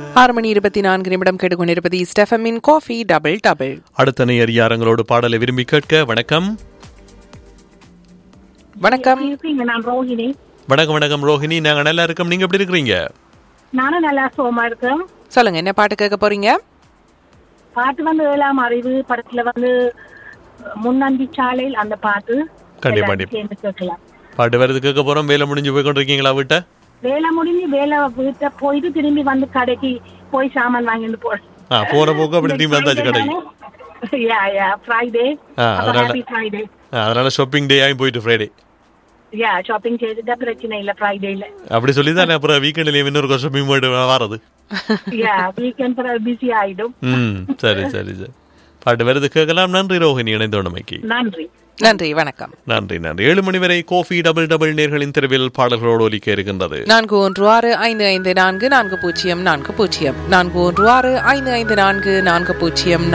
ஆறு மணி இருபத்தி நான்கு நிமிடம் கேட்டுக்கொண்டிருப்பது ஸ்டெஃபமின் காஃபி டபுள் டபுள் அடுத்த நேயர் யாரங்களோடு பாடலை விரும்பி கேட்க வணக்கம் வணக்கம் இருக்கீங்க நான் ரோஹிணி வணக்கம் வணக்கம் ரோஹிணி நாங்க நல்லா இருக்கோம் நீங்க எப்படி இருக்கிறீங்க நானும் நல்லா சோமா இருக்கேன் சொல்லுங்க என்ன பாட்டு கேட்க போறீங்க பாட்டு வந்து ஏழாம் அறிவு படத்துல வந்து முன்னந்தி சாலையில் அந்த பாட்டு கண்டிப்பா, எல்லாரும் சேர்ந்து கேட்கலாம் பாட்டு வருது கேட்க போறோம் வேலை முடிஞ்சு போய் கொண்டிருக்கீங்களா வீட்டை வேலை முடிஞ்சு வேலை வீட்டை போயிட்டு திரும்பி வந்து கடைக்கு போய் சாமான் வாங்கிட்டு போ ஆ போன போக்கு அப்படி திரும்பி வந்தாச்சு கடைக்கு யா யா ஃப்ரைடே ஆ, அதனால- ஹாப்பி ஃப்ரைடே ஆ, அதனால ஷாப்பிங் டே ஆகி போயிட்டு ஃப்ரைடே யா ஷாப்பிங் செய்துட்டா பிரச்சனை இல்ல ஃப்ரைடேல அப்படி சொல்லி தானே அப்புறம் வீக்கெண்ட்லயும் இன்னொரு ஷாப்பிங் போயிட்டு வரது யா வீக்கெண்ட் பிஸி ஆயிடும் ம் சரி சரி சரி பாட்டு வருது கேட்கலாம் நன்றி ரோஹிணி இணைந்தோடமைக்கு நன்றி நன்றி வணக்கம் நன்றி நன்றி ஏழு மணி வரை கோஃபி டபுள் டபுள் நேர்களின் தெருவில் பாடல்களோடு ஒலிக்க இருக்கின்றது நான்கு ஒன்று ஆறு ஐந்து ஐந்து நான்கு நான்கு பூஜ்ஜியம் நான்கு பூஜ்ஜியம் நான்கு ஒன்று ஆறு ஐந்து ஐந்து நான்கு நான்கு பூஜ்ஜியம்